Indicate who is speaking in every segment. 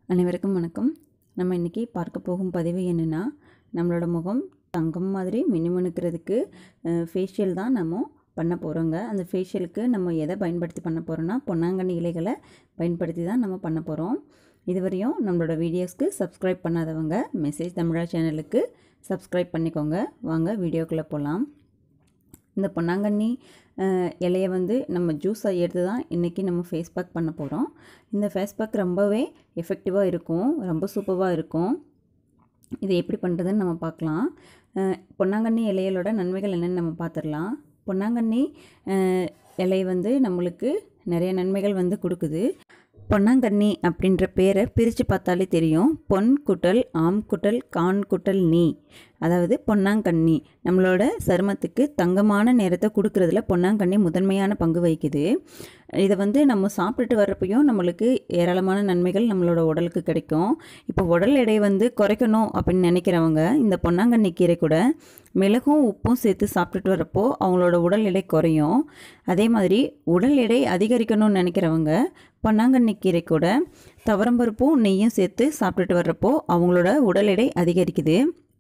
Speaker 1: அனைவருக்கும் வணக்கம் நம்ம இன்றைக்கி பார்க்க போகும் பதிவு என்னென்னா நம்மளோட முகம் தங்கம் மாதிரி மினுமினுக்கிறதுக்கு ஃபேஷியல் தான் நம்ம பண்ண போகிறோங்க அந்த ஃபேஷியலுக்கு நம்ம எதை பயன்படுத்தி பண்ண போகிறோன்னா பொன்னாங்கண்ணி இலைகளை பயன்படுத்தி தான் நம்ம பண்ண போகிறோம் இதுவரையும் நம்மளோட வீடியோஸ்க்கு சப்ஸ்கிரைப் பண்ணாதவங்க மெசேஜ் தமிழா சேனலுக்கு சப்ஸ்கிரைப் பண்ணிக்கோங்க வாங்க வீடியோக்குள்ளே போகலாம் இந்த பொன்னாங்கண்ணி அஹ், இலையை வந்து நம்ம ஜூஸாக எடுத்து தான் இன்றைக்கி நம்ம ஃபேஸ் பேக் பண்ண போகிறோம் இந்த ஃபேஸ் பேக் ரொம்பவே எஃபெக்டிவாக இருக்கும் ரொம்ப சூப்பராக இருக்கும் இது எப்படி பண்ணுறதுன்னு நம்ம பார்க்கலாம் அஹ், பொன்னாங்கண்ணி இலைகளோட நன்மைகள் என்னென்னு நம்ம பார்த்துடலாம் பொன்னாங்கண்ணி அஹ், இலை வந்து நம்மளுக்கு நிறைய நன்மைகள் வந்து கொடுக்குது பொன்னாங்கண்ணி அப்படின்ற பேரை பிரித்து பார்த்தாலே தெரியும் பொன் குட்டல் ஆம் குட்டல் கான் குட்டல் நீ அதாவது பொன்னாங்கண்ணி நம்மளோட சருமத்துக்கு தங்கமான நேரத்தை கொடுக்கறதுல பொன்னாங்கண்ணி முதன்மையான பங்கு வகிக்குது இதை வந்து நம்ம சாப்பிட்டுட்டு வர்றப்பையும் நம்மளுக்கு ஏராளமான நன்மைகள் நம்மளோட உடலுக்கு கிடைக்கும் இப்போ உடல் எடை வந்து குறைக்கணும் அப்படின்னு நினைக்கிறவங்க இந்த பொன்னாங்கண்ணி கீரை கூட மிளகும் உப்பும் சேர்த்து சாப்பிட்டுட்டு வரப்போ அவங்களோட உடல் எடை குறையும் அதே மாதிரி உடல் எடை அதிகரிக்கணும்னு நினைக்கிறவங்க பொன்னாங்கண்ணி கீரை கூட துவரம்பருப்பும் நெய்யும் சேர்த்து சாப்பிட்டுட்டு வர்றப்போ அவங்களோட உடல் எடை அதிகரிக்குது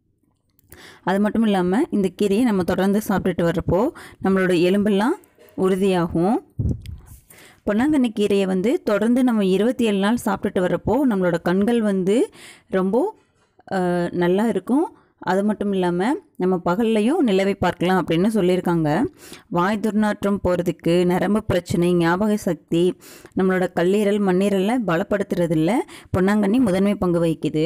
Speaker 1: அது மட்டும் இல்லாமல் இந்த கீரையை நம்ம தொடர்ந்து சாப்பிட்டுட்டு வர்றப்போ நம்மளோட எலும்பெல்லாம் உறுதியாகும் பொன்னாங்கண்ணி கீரையை வந்து தொடர்ந்து நம்ம இருபத்தி ஏழு நாள் சாப்பிட்டுட்டு வர்றப்போ நம்மளோட கண்கள் வந்து ரொம்ப அஹ், நல்லா இருக்கும் அது மட்டும் இல்லாமல் நம்ம பகல்லையும் நிலவை பார்க்கலாம் அப்படின்னு சொல்லியிருக்காங்க வாய் துர்நாற்றம் போகிறதுக்கு நரம்பு பிரச்சனை ஞாபக சக்தி நம்மளோட கல்லீரல் மண்ணீரலை பலப்படுத்துறதில்ல பொன்னாங்கண்ணி முதன்மை பங்கு வகிக்குது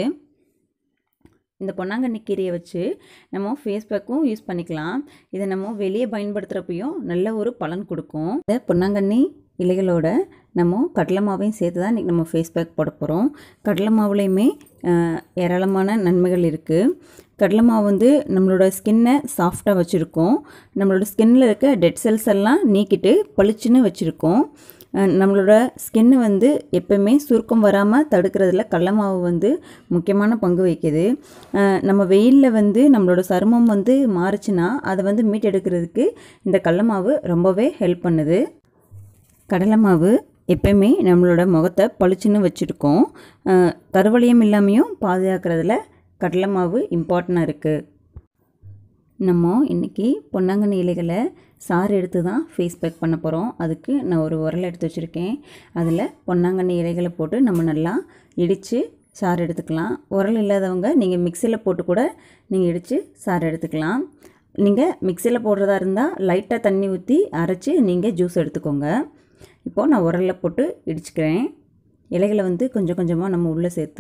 Speaker 1: இந்த பொன்னாங்கண்ணி கீரையை வச்சு நம்ம ஃபேஸ் பேக்கும் யூஸ் பண்ணிக்கலாம் இதை நம்ம வெளியே பயன்படுத்துகிறப்பையும் நல்ல ஒரு பலன் கொடுக்கும் இந்த பொன்னாங்கண்ணி இலைகளோட நம்ம கடலை மாவையும் சேர்த்து தான் இன்றைக்கி நம்ம ஃபேஸ் பேக் போட போகிறோம் கடலை மாவுலேயுமே அஹ், ஏராளமான நன்மைகள் இருக்குது கடலை மாவு வந்து நம்மளோட ஸ்கின்னை சாஃப்டாக வச்சுருக்கோம் நம்மளோட ஸ்கின்னில் இருக்க டெட் செல்ஸ் எல்லாம் நீக்கிட்டு பளிச்சுன்னு வச்சுருக்கோம் அஹ் நம்மளோட ஸ்கின்னு வந்து எப்பவுமே சுருக்கம் வராமல் தடுக்கிறதுல கடல மாவு வந்து முக்கியமான பங்கு வகிக்குது அஹ் நம்ம வெயிலில் வந்து நம்மளோட சருமம் வந்து மாறுச்சுன்னா அதை வந்து மீட்டெடுக்கிறதுக்கு இந்த கடல மாவு ரொம்பவே ஹெல்ப் பண்ணுது கடலை மாவு எப்பயுமே நம்மளோட முகத்தை பளிச்சுன்னு வச்சுருக்கோம் அஹ் கருவளையம் இல்லாமையும் பாதுகாக்கிறதுல கடலை மாவு இம்பார்ட்டண்ட்டாக இருக்குது நம்ம இன்றைக்கி பொன்னாங்கண்ணி இலைகளை சாறு எடுத்து தான் ஃபேஸ் பேக் பண்ண போகிறோம் அதுக்கு நான் ஒரு உரல் எடுத்து வச்சுருக்கேன் அதில் பொன்னாங்கண்ணி இலைகளை போட்டு நம்ம நல்லா இடித்து சாறு எடுத்துக்கலாம் உரல் இல்லாதவங்க நீங்கள் மிக்சியில் போட்டு கூட நீங்கள் இடித்து சாறு எடுத்துக்கலாம் நீங்கள் மிக்சியில் போடுறதா இருந்தால் லைட்டாக தண்ணி ஊற்றி அரைச்சி நீங்கள் ஜூஸ் எடுத்துக்கோங்க இப்போது நான் உரலில் போட்டு இடிச்சுக்கிறேன் இலைகளை வந்து கொஞ்சம் கொஞ்சமாக நம்ம உள்ளே சேர்த்து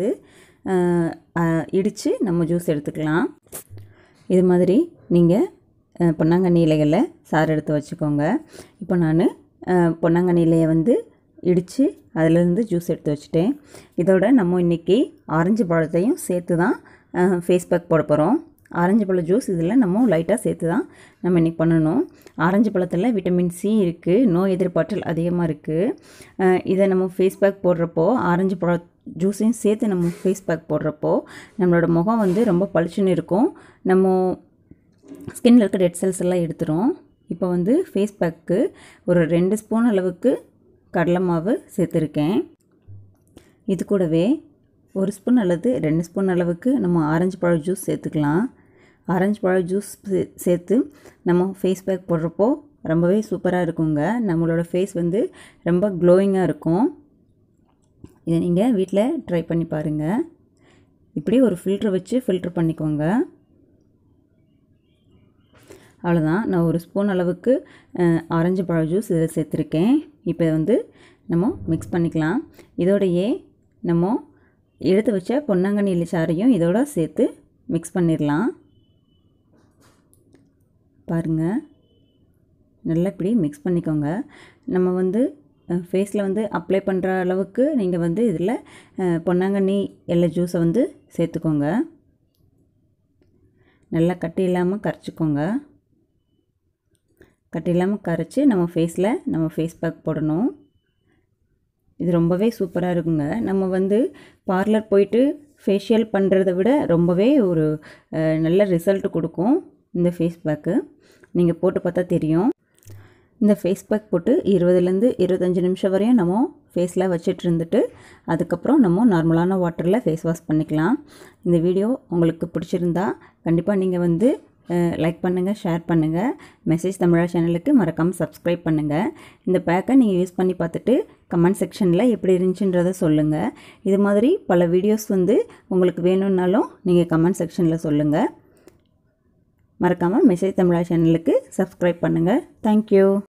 Speaker 1: இடித்து நம்ம ஜூஸ் எடுத்துக்கலாம் இது மாதிரி நீங்கள் பொன்னாங்கண்ணி இலைகளை சாறு எடுத்து வச்சுக்கோங்க இப்போ நான் பொன்னாங்கண்ணி இலையை வந்து இடித்து அதிலேருந்து ஜூஸ் எடுத்து வச்சுட்டேன் இதோட நம்ம இன்றைக்கி ஆரஞ்சு பழத்தையும் சேர்த்து தான் ஃபேஸ் பேக் போட போகிறோம் ஆரஞ்சு பழ ஜூஸ் இதில் நம்ம லைட்டாக சேர்த்து தான் நம்ம இன்றைக்கி பண்ணணும் ஆரஞ்சு பழத்தில் விட்டமின் சி இருக்குது நோய் எதிர்ப்பாற்றல் அதிகமாக இருக்குது இதை நம்ம ஃபேஸ் பேக் போடுறப்போ ஆரஞ்சு பழ ஜூஸையும் சேர்த்து நம்ம ஃபேஸ் பேக் போடுறப்போ நம்மளோட முகம் வந்து ரொம்ப பளிச்சுன்னு இருக்கும் நம்ம ஸ்கின்ல இருக்க டெட் செல்ஸ் எல்லாம் எடுத்துரும் இப்போ வந்து ஃபேஸ் பேக்கு ஒரு ரெண்டு ஸ்பூன் அளவுக்கு கடலை மாவு சேர்த்துருக்கேன் இது கூடவே ஒரு ஸ்பூன் அல்லது ரெண்டு ஸ்பூன் அளவுக்கு நம்ம ஆரஞ்சு பழ ஜூஸ் சேர்த்துக்கலாம் ஆரஞ்சு பழ ஜூஸ் சே- சேர்த்து நம்ம ஃபேஸ் பேக் போடுறப்போ ரொம்பவே சூப்பராக இருக்குங்க நம்மளோட ஃபேஸ் வந்து ரொம்ப க்ளோயிங்காக இருக்கும் இதை நீங்கள் வீட்டில் ட்ரை பண்ணி பாருங்கள் இப்படி ஒரு ஃபில்ட்ரு வச்சு ஃபில்ட்ரு பண்ணிக்கோங்க அவ்வளோதான் நான் ஒரு ஸ்பூன் அளவுக்கு அஹ், ஆரஞ்சு பழ ஜூஸ் இதில் சேர்த்துருக்கேன் இப்போ இதை வந்து நம்ம மிக்ஸ் பண்ணிக்கலாம் இதோடையே நம்ம எடுத்து வச்ச பொன்னாங்கண்ணி இலை சாறையும் இதோட சேர்த்து மிக்ஸ் பண்ணிடலாம் பாருங்கள் நல்லா இப்படி மிக்ஸ் பண்ணிக்கோங்க நம்ம வந்து ஃபேஸில் வந்து அப்ளை பண்ணுற அளவுக்கு நீங்கள் வந்து இதில் அஹ், பொன்னாங்கண்ணி எல்லை ஜூஸை வந்து சேர்த்துக்கோங்க நல்லா கட்டி இல்லாமல் கரைச்சிக்கோங்க கட்டி இல்லாமல் கரைச்சி நம்ம ஃபேஸில் நம்ம ஃபேஸ் பேக் போடணும் இது ரொம்பவே சூப்பராக இருக்குங்க நம்ம வந்து பார்லர் போயிட்டு ஃபேஷியல் பண்ணுறத விட ரொம்பவே ஒரு அஹ், நல்ல ரிசல்ட் கொடுக்கும் இந்த ஃபேஸ் பேக்கு நீங்கள் போட்டு பார்த்தா தெரியும் இந்த ஃபேஸ் பேக் போட்டு இருபதுலேருந்து இருபத்தஞ்சி நிமிஷம் வரையும் நம்ம ஃபேஸில் வச்சுட்டு இருந்துட்டு அதுக்கப்புறம் நம்ம நார்மலான வாட்டரில் ஃபேஸ் வாஷ் பண்ணிக்கலாம் இந்த வீடியோ உங்களுக்கு பிடிச்சிருந்தா கண்டிப்பாக நீங்கள் வந்து லைக் பண்ணுங்கள் ஷேர் பண்ணுங்கள் மெசேஜ் தமிழா சேனலுக்கு மறக்காமல் சப்ஸ்கிரைப் பண்ணுங்கள் இந்த பேக்கை நீங்கள் யூஸ் பண்ணி பார்த்துட்டு கமெண்ட் செக்ஷனில் எப்படி இருந்துச்சுன்றதை சொல்லுங்கள் இது மாதிரி பல வீடியோஸ் வந்து உங்களுக்கு வேணும்னாலும் நீங்கள் கமெண்ட் செக்ஷனில் சொல்லுங்கள் மறக்காமல் மெசேஜ் தமிழா சேனலுக்கு சப்ஸ்கிரைப் பண்ணுங்கள் தேங்க்யூ